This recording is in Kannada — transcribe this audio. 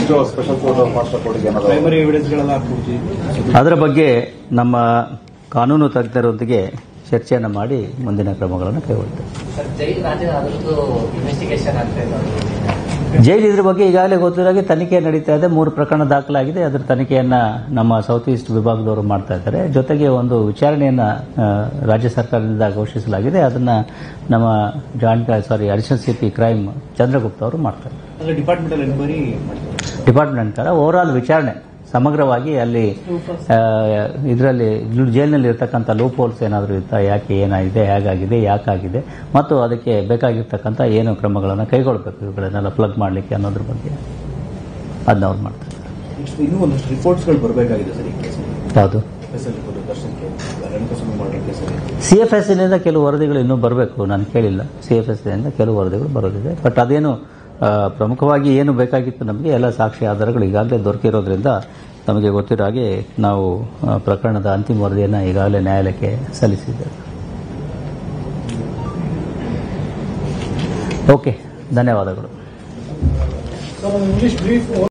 ನೆಕ್ಸ್ಟ್ ಸ್ಪೆಷಲ್ ಕೋರ್ಟ್ ಫಾಸ್ಟ್ ಕೋರ್ಟ್ಗೆ ಏನಾದ್ರು ಪ್ರೈಮರಿ ಎವಿಡೆನ್ಸ್ಗಳೆಲ್ಲ ಪೂರ್ತಿ ಅದರ ಬಗ್ಗೆ ನಮ್ಮ ಕಾನೂನು ತಜ್ಞರೊಂದಿಗೆ ಚರ್ಚೆಯನ್ನು ಮಾಡಿ ಮುಂದಿನ ಕ್ರಮಗಳನ್ನು ಕೈಗೊಳ್ತೇವೆ ಸರ್ ಜೈಲ್ ರಾಜ್ಯ ಅದರದ್ದು ಇನ್ವೆಸ್ಟಿಗೇಷನ್ ಆಗ್ತಾ ಇದೆ ಜೈಲು ಇದ್ರ ಬಗ್ಗೆ ಈಗಾಗಲೇ ಗೊತ್ತಿರೋ ತನಿಖೆ ನಡೀತಾ ಇದೆ ಮೂರು ಪ್ರಕರಣ ದಾಖಲಾಗಿದೆ ಅದರ ತನಿಖೆಯನ್ನ ನಮ್ಮ ಸೌತ್ ಈಸ್ಟ್ ವಿಭಾಗದವರು ಮಾಡ್ತಾ ಇದ್ದಾರೆ ಜೊತೆಗೆ ಒಂದು ವಿಚಾರಣೆಯನ್ನ ಆ, ರಾಜ್ಯ ಸರ್ಕಾರದಿಂದ ಘೋಷಿಸಲಾಗಿದೆ ಅದನ್ನ ನಮ್ಮ joint sorry additional CP crime Chandragupta ಅವರು ಮಾಡ್ತಾರೆ ಅಂದ್ರೆ ಡಿಪಾರ್ಟ್ಮೆಂಟ್ ಅಲ್ಲಿ ಎನ್ಕ್ವೈರಿ ಮಾಡ್ತಾರೆ ಡಿಪಾರ್ಟ್ಮೆಂಟ್ ಓವರ್ ಆಲ್ ವಿಚಾರಣೆ ಸಮಗ್ರವಾಗಿ ಅಲ್ಲಿ ಇದರಲ್ಲಿ ಜೈಲಿನಲ್ಲಿ ಇರ್ತಕ್ಕಂಥ ಲೂಪ್ ಹೋಲ್ಸ್ ಏನಾದರೂ ಇತ್ತಾ ಯಾಕೆ ಏನಾಗಿದೆ ಹೇಗಾಗಿದೆ ಯಾಕಾಗಿದೆ ಮತ್ತು ಅದಕ್ಕೆ ಬೇಕಾಗಿರ್ತಕ್ಕಂಥ ಏನು ಕ್ರಮಗಳನ್ನು ಕೈಗೊಳ್ಳಬೇಕು ಇವುಗಳನ್ನೆಲ್ಲ ಪ್ಲಗ್ ಮಾಡಲಿಕ್ಕೆ ಅನ್ನೋದ್ರ ಬಗ್ಗೆ ಅದನ್ನ ಅವ್ರು ಮಾಡ್ತಾರೆ ನೆಕ್ಸ್ಟ್ ಇನ್ನೂ ಒಂದಷ್ಟು ರಿಪೋರ್ಟ್ಸ್ಗಳು ಬರಬೇಕಾಗಿದೆ ಸರ್ ಈ ಕೇಸ್ ಯಾವುದು ಕೇಸಲ್ಲಿ ಇರ್ಬೋದು ದರ್ಶನ್ಗೆ ರೇಣುಕಾಸ್ವಾಮಿ ಮಾಡಿರೋ ಕೇಸಲ್ಲಿ ಸಿ ಎಫ್ ಎಸ್ ನಿಂದ ಕೆಲವು ವರದಿಗಳು ಇನ್ನೂ ಬರಬೇಕು ನಾನು ಕೇಳಿಲ್ಲ ಸಿ ಎಫ್ ಎಸ್ ನಿಂದ ಕೆಲವು ವರದಿಗಳು ಬರೋದಿದೆ ಬಟ್ ಅದೇನು ಆ, ಪ್ರಮುಖವಾಗಿ ಏನು ಬೇಕಾಗಿತ್ತು ನಮಗೆ ಎಲ್ಲ ಸಾಕ್ಷಿ ಆಧಾರಗಳು ಈಗಾಗಲೇ ದೊರಕಿರೋದ್ರಿಂದ ನಮಗೆ ಗೊತ್ತಿರೋ ಹಾಗೆ ನಾವು ಆ, ಪ್ರಕರಣದ ಅಂತಿಮ ವರದಿಯನ್ನು ಈಗಾಗಲೇ ನ್ಯಾಯಾಲಯಕ್ಕೆ ಸಲ್ಲಿಸಿದ್ದೇವೆ ಓಕೆ ಧನ್ಯವಾದಗಳು ಇಂಗ್ಲಿಷ್ ಬ್ರೀಫ್